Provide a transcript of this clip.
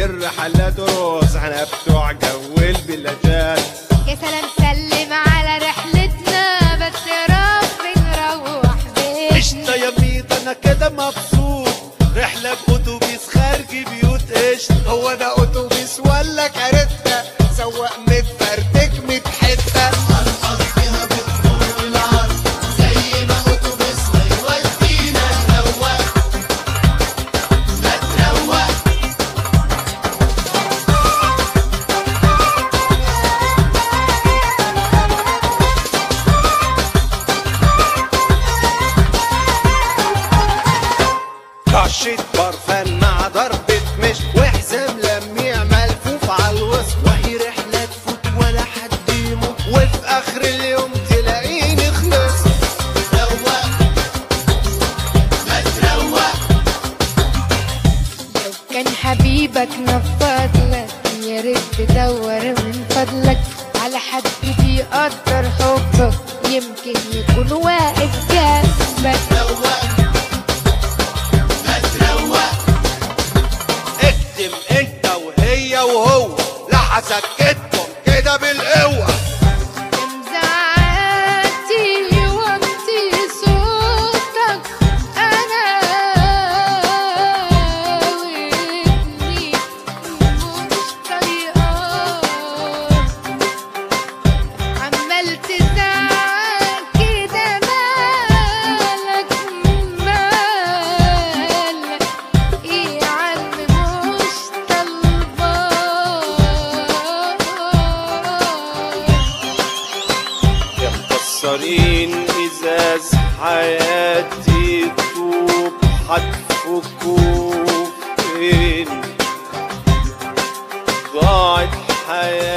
الرحلات روس احنا بتوع جو البلادات يا سلام سلم على رحلتنا بس يا رب نروح بيتنا قشطة يا ميت انا كده مبسوط رحلة بأتوبيس خارج بيوت قشطة هو ده اتوبيس ولا كارته سواق متفرتك ميت حته طشة برفان مع ضربة مش وحزام لميع ملفوف على الوسط وهي رحلة تفوت ولا حد يموت وفي آخر اليوم تلاقيني خلصت لو كان حبيبك نفض لك يا ريت تدور من فضلك على حد بيقدر حبك يمكن يكون واقف جنبك اكتم انت وهي وهو لا هسكتكم كده بالقوة مزعلتي وامتي صوتك انا وابني مش طايقاك عمال تزعل كده مالك مالك ايه يا عم مش طالباك يا مكسرين ازاز حياتي طوب هتفكوا فين ضاعت حياتي